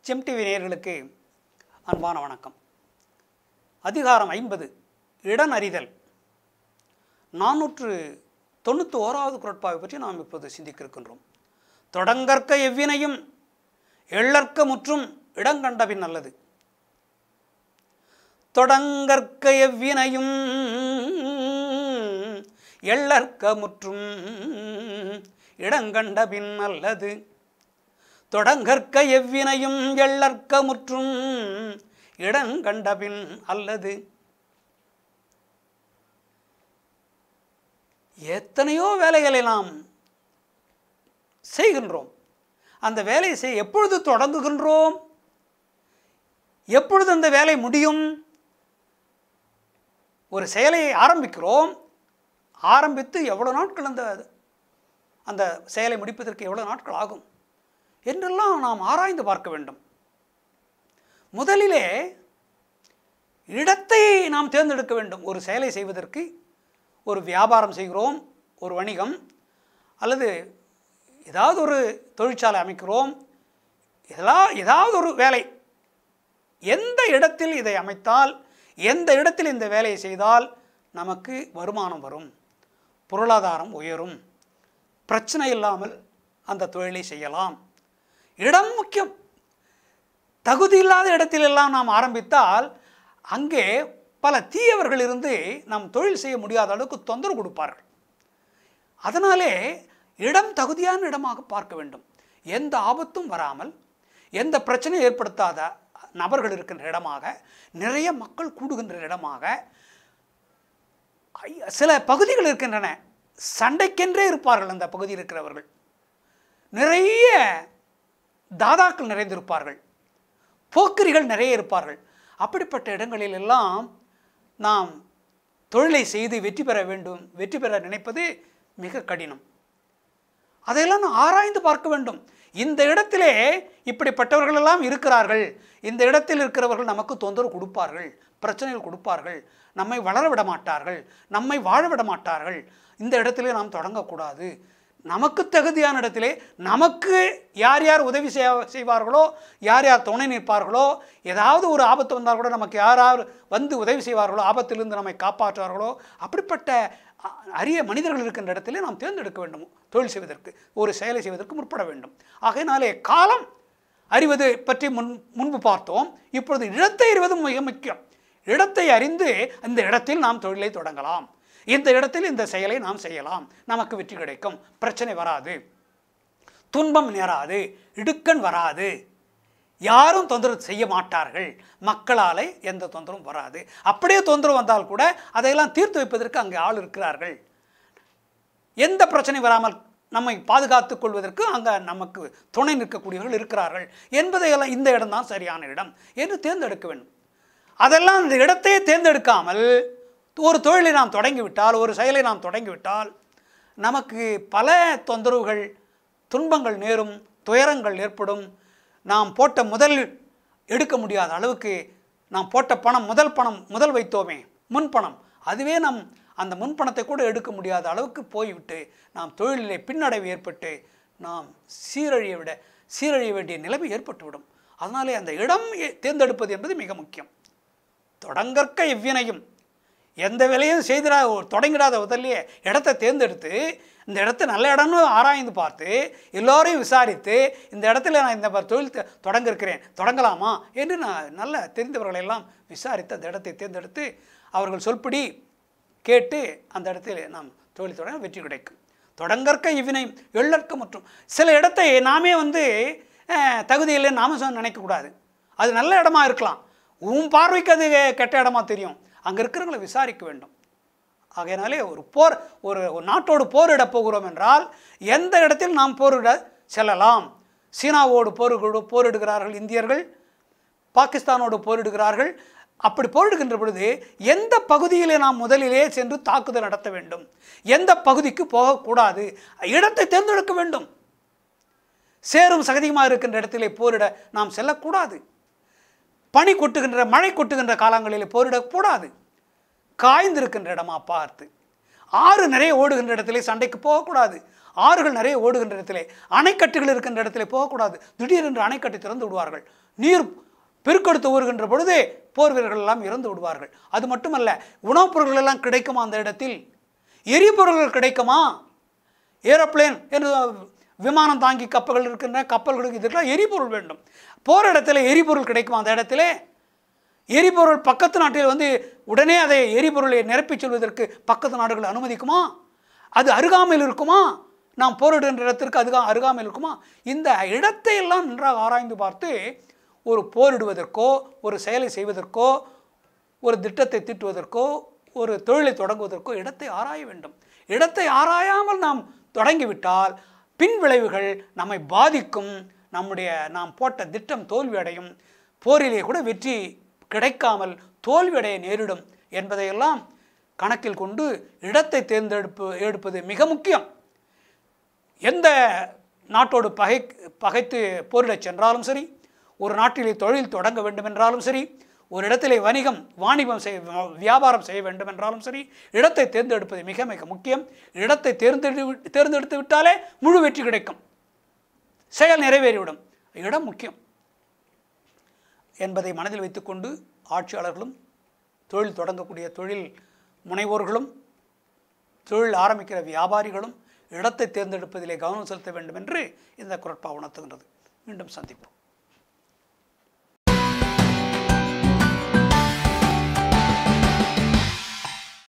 GeM TV நேயர்களுக்கு அன்பான வணக்கம் அதிகாரம் ஐம்பது இடன் அறிதல் நானூற்று தொண்ணூற்றி ஓராவது குரட்பாவை பற்றி நாம் இப்போது சிந்திக்க இருக்கின்றோம் தொடங்கற்க எவ்வினையும் எள்ளற்க முற்றும் இடங்கண்டபின் நல்லது தொடங்கற்க எவ்வினையும் எள்ளற்க முற்றும் இடங்கண்டபின் நல்லது தொடங்கற்க எவ்வினையும் எள்ளற்க முற்றும் இடங்கண்டபின் அல்லது எத்தனையோ வேலைகளை நாம் செய்கின்றோம் அந்த வேலையை செய் எப்பொழுது தொடங்குகின்றோம் எப்பொழுது அந்த வேலை முடியும் ஒரு செயலை ஆரம்பிக்கிறோம் ஆரம்பித்து எவ்வளோ நாட்கள் அந்த அந்த செயலை முடிப்பதற்கு எவ்வளோ நாட்கள் ஆகும் என்றெல்லாம் நாம் ஆராய்ந்து பார்க்க வேண்டும் முதலிலே இடத்தை நாம் தேர்ந்தெடுக்க வேண்டும் ஒரு செயலை செய்வதற்கு ஒரு வியாபாரம் செய்கிறோம் ஒரு வணிகம் அல்லது ஏதாவது ஒரு தொழிற்சாலை அமைக்கிறோம் இதெல்லாம் ஏதாவது ஒரு வேலை எந்த இடத்தில் இதை அமைத்தால் எந்த இடத்தில் இந்த வேலையை செய்தால் நமக்கு வருமானம் வரும் பொருளாதாரம் உயரும் பிரச்சனை இல்லாமல் அந்த தொழிலை செய்யலாம் இடம் முக்கியம் தகுதி இல்லாத இடத்திலெல்லாம் நாம் ஆரம்பித்தால் அங்கே பல தீயவர்கள் இருந்து நாம் தொழில் செய்ய முடியாத அளவுக்கு தொந்தரவு கொடுப்பார்கள் அதனாலே இடம் தகுதியான இடமாக பார்க்க வேண்டும் எந்த ஆபத்தும் வராமல் எந்த பிரச்சனையும் ஏற்படுத்தாத நபர்கள் இருக்கின்ற இடமாக நிறைய மக்கள் கூடுகின்ற இடமாக ஐ- சில பகுதிகள் இருக்கின்றன சண்டைக்கென்றே இருப்பார்கள் அந்த பகுதியில் இருக்கிறவர்கள் நிறைய தாதாக்கள் நிறைந்திருப்பார்கள் போக்கிரிகள் நிறைய இருப்பார்கள் அப்படிப்பட்ட இடங்களில் எல்லாம் நாம் தொழிலை செய்து வெற்றி பெற வேண்டும் வெற்றி பெற நினைப்பது மிக கடினம் அதையெல்லாம் நாம் ஆராய்ந்து பார்க்க வேண்டும் இந்த இடத்திலே இப்படிப்பட்டவர்கள் எல்லாம் இருக்கிறார்கள் இந்த இடத்தில் இருக்கிறவர்கள் நமக்கு தொந்தரவு கொடுப்பார்கள் பிரச்சனைகள் கொடுப்பார்கள் நம்மை வளர விட மாட்டார்கள் நம்மை வாழ விட மாட்டார்கள் இந்த இடத்திலே நாம் தொடங்கக்கூடாது நமக்கு தகுதியான இடத்திலே நமக்கு யார் யார் உதவி செய்ய செய்வார்களோ யார் யார் துணை நிற்பார்களோ ஏதாவது ஒரு ஆபத்து வந்தால் கூட நமக்கு யார் யார் வந்து உதவி செய்வார்களோ ஆபத்திலிருந்து நம்மை காப்பாற்றுவார்களோ அப்படிப்பட்ட அ- அரிய மனிதர்கள் இருக்கின்ற இடத்திலே நாம் தேர்ந்தெடுக்க வேண்டும் தொழில் செய்வதற்கு ஒரு செயலை செய்வதற்கு முற்பட வேண்டும் ஆகையினாலே காலம் அறிவது பற்றி முன் முன்பு பார்த்தோம் இப்பொழுது இடத்தை அறிவது மிக முக்கியம் இடத்தை அறிந்து இந்த இடத்தில் நாம் தொழிலை தொடங்கலாம் இந்த இடத்தில் இந்த செயலை நாம் செய்யலாம் நமக்கு வெற்றி கிடைக்கும் பிரச்சனை வராது துன்பம் நேராது இடுக்கண் வராது யாரும் தொந்தரவு செய்ய மாட்டார்கள் மக்களாலே எந்த தொந்தரவும் வராது அப்படியே தொந்தரவு வந்தால் கூட அதையெல்லாம் தீர்த்து வைப்பதற்கு அங்கே ஆள் இருக்கிறார்கள் எந்த பிரச்சனை வராமல் நம்மை பாதுகாத்துக் கொள்வதற்கு அங்கே நமக்கு துணை நிற்கக்கூடியவர்கள் இருக்கிறார்கள் என்பதையெல்லாம் இந்த இடம்தான் சரியான இடம் என்று தேர்ந்தெடுக்க வேண்டும் அதெல்லாம் இந்த இடத்தையே தேர்ந்தெடுக்காமல் ஒரு தொழிலை நாம் தொடங்கிவிட்டால் ஒரு செயலை நாம் தொடங்கிவிட்டால் நமக்கு பல தொந்தரவுகள் துன்பங்கள் நேரும் துயரங்கள் ஏற்படும் நாம் போட்ட முதல் எடுக்க முடியாத அளவுக்கு நாம் போட்ட பணம் முதல் பணம் முதல் வைத்தோமே முன் பணம் அதுவே நம் அந்த முன் பணத்தை கூட எடுக்க முடியாத அளவுக்கு போய்விட்டு நாம் தொழிலிலே பின்னடைவு ஏற்பட்டு நாம் சீரழிய விட சீரழிய வேண்டிய நிலைமை ஏற்பட்டுவிடும் அதனாலே அந்த இடம் எ- தேர்ந்தெடுப்பது என்பது மிக முக்கியம் தொடங்கற்க எவ்வினையும் எந்த வேலையும் செய்திடா தொடங்கிடாத முதல்லயே இடத்த தேர்ந்தெடுத்து இந்த இடத்த நல்ல இடம்னு ஆராய்ந்து பார்த்து எல்லோரையும் விசாரித்து இந்த இடத்துல நான் இந்த மாதிரி தொழில் தெ- தொடங்க இருக்கிறேன் தொடங்கலாமா என்று நான் நல்ல தெரிந்தவர்களை எல்லாம் விசாரித்து அந்த இடத்தை தேர்ந்தெடுத்து அவர்கள் சொல்படி கேட்டு அந்த இடத்தில் நாம் தொழில் தொடங்க வெற்றி கிடைக்கும் தொடங்கற்க இவ்வினை எள்ளற்க மற்றும் சில இடத்தை நாமே வந்து அஹ், தகுதி இல்லைன்னு நாம சொ- நினைக்கக்கூடாது அது நல்ல இடமா இருக்கலாம் உன் பார்வைக்கு அது கெட்ட இடமா தெரியும் அங்கே இருக்கிறவங்களை விசாரிக்க வேண்டும் ஆகையினாலே ஒரு போர் ஒரு ஒரு நாட்டோடு போரிட போகிறோம் என்றால் எந்த இடத்தில் நாம் போரிட செல்லலாம் சீனாவோடு போரிடு போரிடுகிறார்கள் இந்தியர்கள் பாகிஸ்தானோடு போரிடுகிறார்கள் அப்படி போரிடுகின்ற பொழுது எந்த பகுதியிலே நாம் முதலிலே சென்று தாக்குதல் நடத்த வேண்டும் எந்த பகுதிக்கு போகக்கூடாது இடத்தை தேர்ந்தெடுக்க வேண்டும் சேரும் சகதியுமாக இருக்கின்ற இடத்திலே போரிட நாம் செல்லக்கூடாது பனி கொட்டுகின்ற மழை கொட்டுகின்ற காலங்களில் போரிடக்கூடாது காய்ந்திருக்கின்ற இடமா பார்த்து ஆறு நிறைய ஓடுகின்ற இடத்திலே சண்டைக்கு போகக்கூடாது ஆறுகள் நிறைய ஓடுகின்ற இடத்திலே அணைக்கட்டுகள் இருக்கின்ற இடத்திலே போகக்கூடாது திடீரென்று அணைக்கட்டை திறந்து விடுவார்கள் நீர் பெருக்கெடுத்து வருகின்ற பொழுது போர் வீரர்கள் எல்லாம் இறந்து விடுவார்கள் அது மட்டுமல்ல உணவுப் பொருட்கள் எல்லாம் கிடைக்குமா அந்த இடத்தில் எரிபொருள்கள் கிடைக்குமா ஏரோப்ளேன் என்று விமானம் தாங்கி கப்பல்கள் இருக்கின்ற கப்பல்களுக்கு இதற்கெல்லாம் எரிபொருள் வேண்டும் போகிற இடத்துல எரிபொருள் கிடைக்குமா அந்த இடத்துல எரிபொருள் பக்கத்து நாட்டில் வந்து உடனே அதை எரிபொருளை நிரப்பிச் செல்வதற்கு பக்கத்து நாடுகள் அனுமதிக்குமா அது அருகாமையில் இருக்குமா நாம் போரிடுகின்ற இடத்திற்கு அதுகா அருகாமையில் இருக்குமா இந்த இடத்தை எல்லாம் நன்றாக ஆராய்ந்து பார்த்து ஒரு போரிடுவதற்கோ ஒரு செயலை செய்வதற்கோ ஒரு திட்டத்தை தீட்டுவதற்கோ ஒரு தொழிலை தொடங்குவதற்கோ இடத்தை ஆராய வேண்டும் இடத்தை ஆராயாமல் நாம் தொடங்கிவிட்டால் பின் விளைவுகள் நம்மை பாதிக்கும் நம்முடைய நாம் போட்ட திட்டம் தோல்வியடையும் போரிலே கூட வெற்றி கிடைக்காமல் தோல்வியடைய நேரிடும் என்பதையெல்லாம் கணக்கில் கொண்டு இடத்தை தேர்ந்தெடுப்பு எடுப்பது மிக முக்கியம் எந்த நாட்டோடு பகை பகைத்து போரிடச் சென்றாலும் சரி ஒரு நாட்டிலே தொழில் தொடங்க வேண்டும் என்றாலும் சரி ஒரு இடத்திலே வணிகம் வாணிபம் செய்ய வியாபாரம் செய்ய வேண்டும் என்றாலும் சரி இடத்தை தேர்ந்தெடுப்பது மிக மிக முக்கியம் இடத்தை தேர்ந்தெடு தேர்ந்தெடுத்து விட்டாலே முழு வெற்றி கிடைக்கும் செயல் நிறைவேறிவிடும் இடம் முக்கியம் என்பதை மனதில் வைத்துக்கொண்டு ஆட்சியாளர்களும் தொழில் தொடங்கக்கூடிய தொழில் முனைவோர்களும் தொழில் ஆரம்பிக்கிற வியாபாரிகளும் இடத்தை தேர்ந்தெடுப்பதிலே கவனம் செலுத்த வேண்டும் என்று இந்த குரட்பா உணர்த்துகின்றது மீண்டும் சந்திப்போம்